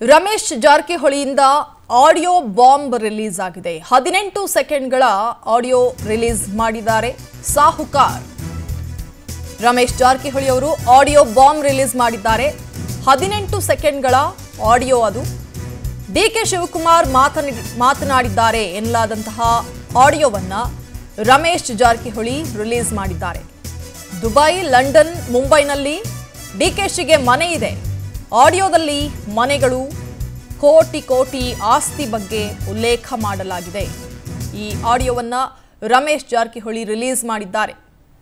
ರಮೇಶ್ ಜಾರಕಿಹೊಳಿಯಿಂದ audio bomb release ಆಗಿದೆ ಹದಿನೆಂಟು ಸೆಕೆಂಡ್ಗಳ ಆಡಿಯೋ ರಿಲೀಸ್ ಮಾಡಿದ್ದಾರೆ ಸಾಹುಕಾರ್ ರಮೇಶ್ ಜಾರಕಿಹೊಳಿ ಅವರು ಆಡಿಯೋ ಬಾಂಬ್ ರಿಲೀಸ್ ಮಾಡಿದ್ದಾರೆ ಹದಿನೆಂಟು ಸೆಕೆಂಡ್ಗಳ ಆಡಿಯೋ ಅದು ಡಿ ಕೆ ಶಿವಕುಮಾರ್ ಮಾತನಿ ಮಾತನಾಡಿದ್ದಾರೆ ಎನ್ನಲಾದಂತಹ ಆಡಿಯೋವನ್ನ ರಮೇಶ್ ಜಾರಕಿಹೊಳಿ ರಿಲೀಸ್ ಮಾಡಿದ್ದಾರೆ ದುಬೈ ಲಂಡನ್ ಮುಂಬೈನಲ್ಲಿ ಡಿಕೆಶಿಗೆ ಮನೆ ಇದೆ ಆಡಿಯೋದಲ್ಲಿ ಮನೆಗಳು ಕೋಟಿ ಕೋಟಿ ಆಸ್ತಿ ಬಗ್ಗೆ ಉಲ್ಲೇಖ ಮಾಡಲಾಗಿದೆ ಈ ಆಡಿಯೋವನ್ನ ರಮೇಶ್ ಜಾರಕಿಹೊಳಿ ರಿಲೀಸ್ ಮಾಡಿದ್ದಾರೆ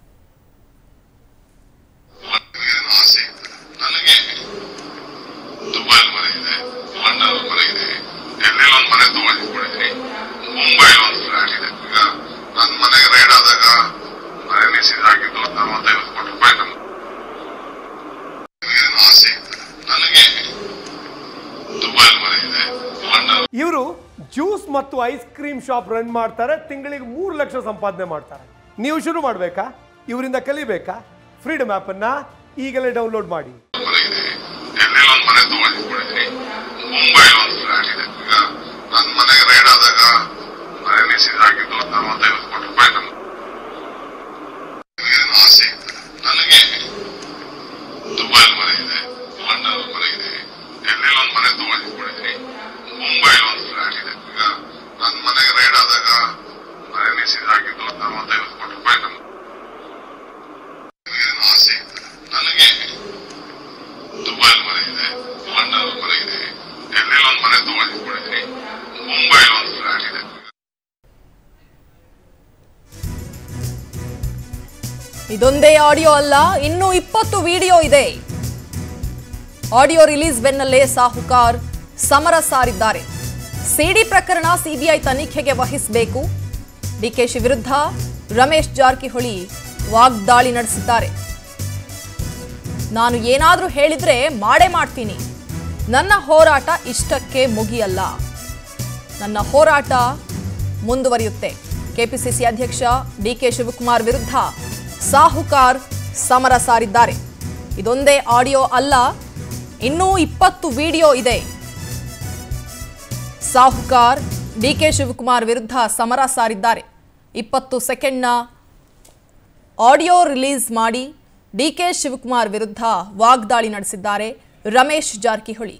ಏನು ಆಸೆ ಇದೆ ನನಗೆ ದುಬೈಲ್ ಮನೆ ಇದೆ ಲಂಡನ್ ಮನೆ ಇದೆ ಡೆಲ್ಲಿಲಿ ಒಂದು ಮನೆ ತಗೊಂಡಿದ್ದೀನಿ ಮುಂಬೈಲಿ ಒಂದು ಫ್ಲಾಟ್ ಇದೆ ಈಗ ನನ್ನ ಮನೆಗೆ ರೈಡ್ ಆದಾಗ ಮನೆ ಲೀಸಿಗೆ ಹಾಕಿದ್ದು ನಲವತ್ತೈವತ್ತು ಕೋಟಿ ರೂಪಾಯಿ ನಮ್ಗೆ ಏನು ಆಸೆ ಇದೆ ನನಗೆ ದುಬೈಲ್ ಮನೆ ಇದೆ ಲಂಡನ್ ಇವರು ಜ್ಯೂಸ್ ಮತ್ತು ಐಸ್ ಕ್ರೀಮ್ ಶಾಪ್ ರನ್ ಮಾಡ್ತಾರೆ ತಿಂಗಳಿಗೆ ಮೂರು ಲಕ್ಷ ಸಂಪಾದನೆ ಮಾಡ್ತಾರೆ ನೀವು ಶುರು ಮಾಡಬೇಕಾ ಇವರಿಂದ ಕಲಿಬೇಕಾ ಫ್ರೀಡಮ್ ಅನ್ನ ಈಗಲೇ ಡೌನ್ಲೋಡ್ ಮಾಡಿ ಮನೆ ಇದೆ ಡೆಲ್ಲಿಲಿ ಒಂದು ಮನೆ ತಗೊಂಡಿದ್ದೀನಿ ಮುಂಬೈಲಿ ಒಂದು ಫ್ಲಾಟ್ ಇದೆ ಈಗ ನನ್ನ ಮನೆಗೆ ರೈಡ್ ಆದಾಗ ಮನೆ ಲೀಸಿಗೆ ಹಾಕಿದ್ದು ನಲವತ್ತೈವತ್ತು ಕೋಟಿ ರೂಪಾಯಿ ನಮ್ಗೆ ಏನು ಆಸೆ ಇದೆ ನನಗೆ ದುಬೈಲ್ ಮನೆ ಇದೆ ಲಂಡನ್ ಮನೆ ಇದೆ ಡೆಲ್ಲಿಲಿ ಒಂದು ಮನೆ ತಗೊಂಡಿದ್ದೀನಿ ಮುಂಬೈಲಿ ಒಂದು ಫ್ಲಾಟ್ ಇದೆ ಈಗ ನನ್ನ ಮನೆಗೆ ರೈಡ್ ಆದಾಗ ಮನೆ ಲೀಸಿಗೆ ಹಾಕಿದ್ದು ನಲವತ್ತೈವತ್ತು ಕೋಟಿ ರೂಪಾಯಿ ನಮ್ಗೆ ಏನು ಆಸೆ ಇದೆ ನನಗೆ ದುಬೈಲ್ ಮನೆ ಇದೆ ಲಂಡನ್ ಮನೆ ಇದೆ ಡೆಲ್ಲಿಲಿ ಒಂದು ಮನೆ ತಗೊಂಡಿದ್ದೀನಿ ಮುಂಬೈಲಿ ಒಂದು ಫ್ಲಾಟ್ ಇದೆ ಇದೊಂದೇ ಆಡಿಯೋ ಅಲ್ಲ ಇನ್ನೂ ಇಪ್ಪತ್ತು ವಿಡಿಯೋ ಇದೆ ಆಡಿಯೋ ರಿಲೀಸ್ ಬೆನ್ನಲ್ಲೇ ಸಾಹುಕಾರ್ ಸಮರ ಸಾರಿದ್ದಾರೆ ಸಿಡಿ ಪ್ರಕರಣ ಸಿಬಿಐ ತನಿಖೆಗೆ ವಹಿಸಬೇಕು ಡಿಕೆಶಿ ವಿರುದ್ಧ ರಮೇಶ್ ಜಾರಕಿಹೊಳಿ ವಾಗ್ದಾಳಿ ನಡೆಸಿದ್ದಾರೆ ನಾನು ಏನಾದರೂ ಹೇಳಿದ್ರೆ ಮಾಡೇ ಮಾಡ್ತೀನಿ ನನ್ನ ಹೋರಾಟ ಇಷ್ಟಕ್ಕೆ ಮುಗಿಯಲ್ಲ ನನ್ನ ಹೋರಾಟ ಮುಂದುವರಿಯುತ್ತೆ ಕೆಪಿಸಿಸಿ ಅಧ್ಯಕ್ಷ ಡಿಕೆ ಶಿವಕುಮಾರ್ ವಿರುದ್ಧ ಸಾಹುಕಾರ್ ಸಮರ ಸಾರಿದ್ದಾರೆ ಇದೊಂದೇ ಆಡಿಯೋ ಅಲ್ಲ ಇನ್ನೂ ಇಪ್ಪತ್ತು ವಿಡಿಯೋ ಇದೆ ಸಾಹುಕಾರ್ ಡಿಕೆ ಶಿವಕುಮಾರ್ ವಿರುದ್ಧ ಸಮರ ಸಾರಿದ್ದಾರೆ ಇಪ್ಪತ್ತು ಸೆಕೆಂಡ್ನ ಆಡಿಯೋ ರಿಲೀಸ್ ಮಾಡಿ ಡಿಕೆ ಶಿವಕುಮಾರ್ ವಿರುದ್ಧ ವಾಗ್ದಾಳಿ ನಡೆಸಿದ್ದಾರೆ ರಮೇಶ್ ಜಾರಕಿಹೊಳಿ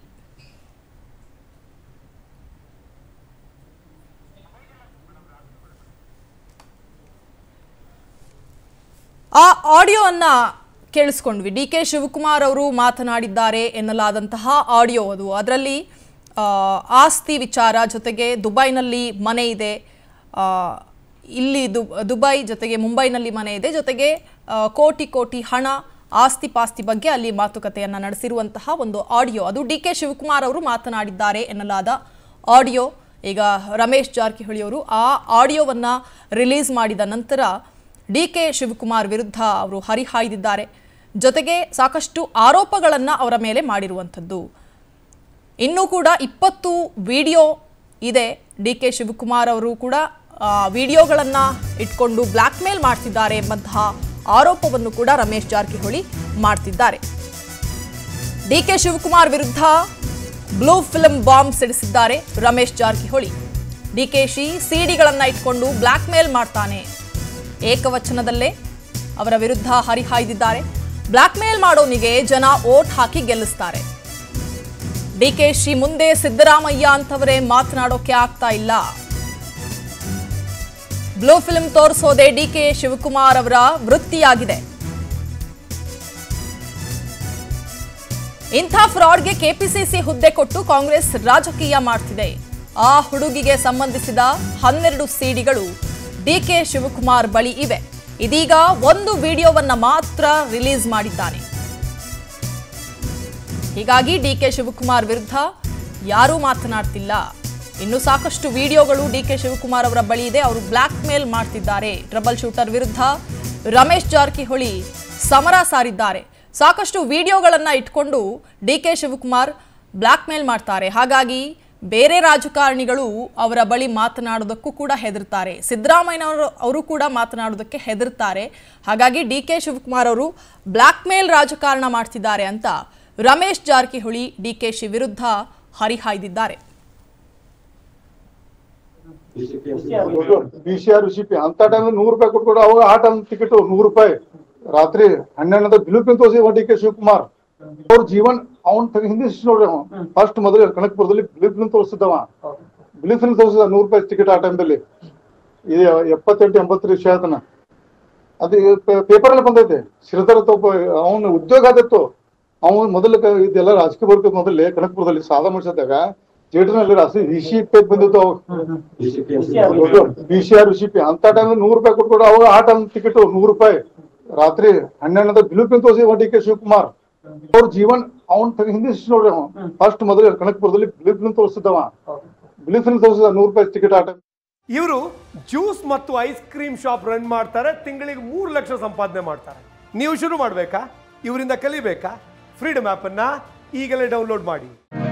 ಆ ಆಡಿಯೋವನ್ನ ಕೇಳಿಸ್ಕೊಂಡ್ವಿ ಡಿ ಕೆ ಶಿವಕುಮಾರ್ ಅವರು ಮಾತನಾಡಿದ್ದಾರೆ ಎನ್ನಲಾದಂತಹ ಆಡಿಯೋ ಅದು ಅದರಲ್ಲಿ ಆ, ಆಸ್ತಿ ವಿಚಾರ ಜೊತೆಗೆ ದುಬೈನಲ್ಲಿ ಮನೆ ಇದೆ ಆ, ಇಲ್ಲಿ ದು ದುಬೈ ಜೊತೆಗೆ ಮುಂಬೈನಲ್ಲಿ ಮನೆ ಇದೆ ಜೊತೆಗೆ ಆ, ಕೋಟಿ ಕೋಟಿ ಹಣ ಆಸ್ತಿ ಪಾಸ್ತಿ ಬಗ್ಗೆ ಅಲ್ಲಿ ಮಾತುಕತೆಯನ್ನು ನಡೆಸಿರುವಂತಹ ಒಂದು ಆಡಿಯೋ ಅದು ಡಿ ಕೆ ಶಿವಕುಮಾರ್ ಅವರು ಮಾತನಾಡಿದ್ದಾರೆ ಎನ್ನಲಾದ ಆಡಿಯೋ ಈಗ ರಮೇಶ್ ಜಾರಕಿಹೊಳಿ ಅವರು ಆ ಆಡಿಯೋವನ್ನು ರಿಲೀಸ್ ಮಾಡಿದ ನಂತರ ಡಿ ಕೆ ಶಿವಕುಮಾರ್ ವಿರುದ್ಧ ಅವರು ಹರಿಹಾಯ್ದಿದ್ದಾರೆ ಜೊತೆಗೆ ಸಾಕಷ್ಟು ಆರೋಪಗಳನ್ನು ಅವರ ಮೇಲೆ ಮಾಡಿರುವಂಥದ್ದು ಇನ್ನೂ ಕೂಡ ಇಪ್ಪತ್ತು ವಿಡಿಯೋ ಇದೆ ಡಿ ಕೆ ಶಿವಕುಮಾರ್ ಅವರು ಕೂಡ ವಿಡಿಯೋಗಳನ್ನು ಇಟ್ಕೊಂಡು ಬ್ಲ್ಯಾಕ್ ಮೇಲ್ ಮಾಡ್ತಿದ್ದಾರೆ ಎಂಬಂತಹ ಆರೋಪವನ್ನು ಕೂಡ ರಮೇಶ್ ಜಾರಕಿಹೊಳಿ ಮಾಡ್ತಿದ್ದಾರೆ ಡಿ ಕೆ ಶಿವಕುಮಾರ್ ವಿರುದ್ಧ ಬ್ಲೂ ಫಿಲ್ಮ್ ಬಾಂಬ್ ಸಿಡಿಸಿದ್ದಾರೆ ರಮೇಶ್ ಜಾರಕಿಹೊಳಿ ಡಿಕೆಶಿ ಸಿಡಿಗಳನ್ನು ಇಟ್ಕೊಂಡು ಬ್ಲ್ಯಾಕ್ ಮೇಲ್ ಮಾಡ್ತಾನೆ ಏಕವಚನದಲ್ಲೇ ಅವರ ವಿರುದ್ಧ ಹರಿಹಾಯ್ದಿದ್ದಾರೆ ಬ್ಲ್ಯಾಕ್ ಮೇಲ್ ಮಾಡೋನಿಗೆ ಜನ ಓಟ್ ಹಾಕಿ ಗೆಲ್ಲಿಸ್ತಾರೆ ಡಿಕೆಶಿ ಮುಂದೆ ಸಿದ್ದರಾಮಯ್ಯ ಅಂತವರೇ ಮಾತನಾಡೋಕೆ ಆಗ್ತಾ ಇಲ್ಲ ಬ್ಲೂ ಫಿಲ್ಮ್ ತೋರಿಸೋದೇ ಡಿಕೆ ಶಿವಕುಮಾರ್ ಅವರ ವೃತ್ತಿಯಾಗಿದೆ ಇಂಥ ಫ್ರಾಡ್ಗೆ ಕೆಪಿಸಿಸಿ ಹುದ್ದೆ ಕೊಟ್ಟು ಕಾಂಗ್ರೆಸ್ ರಾಜಕೀಯ ಮಾಡ್ತಿದೆ ಆ ಹುಡುಗಿಗೆ ಸಂಬಂಧಿಸಿದ ಹನ್ನೆರಡು ಸಿಡಿಗಳು ಡಿಕೆ ಶಿವಕುಮಾರ್ ಬಳಿ ಇವೆ ಇದೀಗ ಒಂದು ವಿಡಿಯೋವನ್ನ ಮಾತ್ರ ರಿಲೀಸ್ ಮಾಡಿದ್ದಾನೆ ಹೀಗಾಗಿ ಡಿಕೆ ಶಿವಕುಮಾರ್ ವಿರುದ್ಧ ಯಾರೂ ಮಾತನಾಡ್ತಿಲ್ಲ ಇನ್ನು ಸಾಕಷ್ಟು ವಿಡಿಯೋಗಳು ಡಿಕೆ ಶಿವಕುಮಾರ್ ಅವರ ಬಳಿ ಇದೆ ಅವರು ಬ್ಲ್ಯಾಕ್ ಮೇಲ್ ಮಾಡ್ತಿದ್ದಾರೆ ಟ್ರಬಲ್ ಶೂಟರ್ ವಿರುದ್ಧ ರಮೇಶ್ ಜಾರಕಿಹೊಳಿ ಸಮರ ಸಾರಿದ್ದಾರೆ ಸಾಕಷ್ಟು ವಿಡಿಯೋಗಳನ್ನ ಇಟ್ಕೊಂಡು ಡಿಕೆ ಶಿವಕುಮಾರ್ ಬ್ಲ್ಯಾಕ್ ಮೇಲ್ ಮಾಡ್ತಾರೆ ಹಾಗಾಗಿ ಬೇರೆ ರಾಜಕಾರಣಿಗಳು ಅವರ ಬಳಿ ಮಾತನಾಡೋದಕ್ಕೂ ಕೂಡ ಹೆದರ್ತಾರೆ ಸಿದ್ದರಾಮಯ್ಯನವರು ಅವರು ಕೂಡ ಮಾತನಾಡೋದಕ್ಕೆ ಹೆದರ್ತಾರೆ ಹಾಗಾಗಿ ಡಿ ಕೆ ಶಿವಕುಮಾರ್ ಅವರು ಬ್ಲ್ಯಾಕ್ ಮೇಲ್ ರಾಜಕಾರಣ ಮಾಡ್ತಿದ್ದಾರೆ ಅಂತ ರಮೇಶ್ ಜಾರಕಿಹೊಳಿ ಡಿಕೆಶಿ ವಿರುದ್ಧ ಹರಿಹಾಯ್ದಿದ್ದಾರೆ B C R C P ಅಂತ ಟೈಮ್ ನೂರು ರೂಪಾಯಿ ಕೊಟ್ಕೊಡು ಅವಾಗ ಆ ಟೈಮ್ ಟಿಕೆಟ್ ನೂರು ರೂಪಾಯಿ ರಾತ್ರಿ ಹನ್ನೆರಡದ ಬಿಲುಪಿನ ತೋರಿಸಿ ಡಿ ಕೆ ಶಿವಕುಮಾರ್ ಅವ್ರ ಜೀವನ್ ಅವ್ನ್ ತಗ ಹಿಂದೆ ಶಿಶು ನೋಡ್ರಿ ಅವ ಫಸ್ಟ್ ಮೊದಲು ಕನಕಪುರದಲ್ಲಿ ಬಿಲಿಪಿನ ತೋರಿಸಿದವ ಬಿಲಿಪಿನ ತೋರಿಸಿದ ನೂರು ರೂಪಾಯಿ ಟಿಕೆಟ್ ಆ ಟೈಮ್ದಲ್ಲಿ ಇದು ಎಪ್ಪತ್ತೆಂಟು ಎಂಬತ್ತು ವಿಷಯ ಆತನ ಅದು ಪೇಪರ್ ಎಲ್ಲ ಬಂದೈತೆ ಶ್ರೀಧರ ಒಬ್ಬ ಅವನ ಉದ್ಯೋಗ ಆದತ್ತು ಅವನು ಮೊದಲು ಕ- ಇದೆಲ್ಲ ರಾಜಕೀಯ ಬರೋಕೆ ಮೊದಲೇ ಕನಕಪುರದಲ್ಲಿ ಸಾದಾ ಮಾಡಿಸಿದಾಗ ಜೇಡಿನಲ್ಲಿ ರಾಸಿ ರಿಷಿ ಪೇಪ್ ಬಂದಿತ್ತು B C R C P ಅಂತ ಟೈಮ್ ನೂರು ರೂಪಾಯಿ ಕೊಟ್ಕೊಡು ಅವಾಗ ಆ ಟೈಮ್ ಟಿಕೆಟ್ ನೂರು ರೂಪಾಯಿ ರಾತ್ರಿ ಹನ್ನೆರಡದ ಬಿಲುಪಿನ ತೋರಿಸಿ ಡಿ ಕೆ ಶಿವಕುಮಾರ್ ಅವ್ರ ಜೀವನ್ ಅವ್ನ್ ತಗ ಹಿಂದೆ ಶಿಶು ನೋಡ್ರಿ ಅವ ಫಸ್ಟ್ ಮೊದಲು ಕನಕಪುರದಲ್ಲಿ ಬಿಲಿಪಿನ ತೋರಿಸಿದವ ಬಿಲಿಪಿನ ತೋರಿಸಿದ ನೂರು ರೂಪಾಯಿ ಟಿಕೆಟ್ ಆ ಟೈಮ್ ಇವರು ಜ್ಯೂಸ್ ಮತ್ತು ಐಸ್ ಕ್ರೀಮ್ ಶಾಪ್ ರನ್ ಮಾಡ್ತಾರೆ ತಿಂಗಳಿಗೆ ಮೂರು ಲಕ್ಷ ಸಂಪಾದನೆ ಮಾಡ್ತಾರೆ ನೀವು ಶುರು ಮಾಡಬೇಕಾ ಇವರಿಂದ ಕಲಿಬೇಕಾ ಫ್ರೀಡಮ್ ಆ್ಯಪನ್ನು ಈಗಲೇ ಡೌನ್ಲೋಡ್ ಮಾಡಿ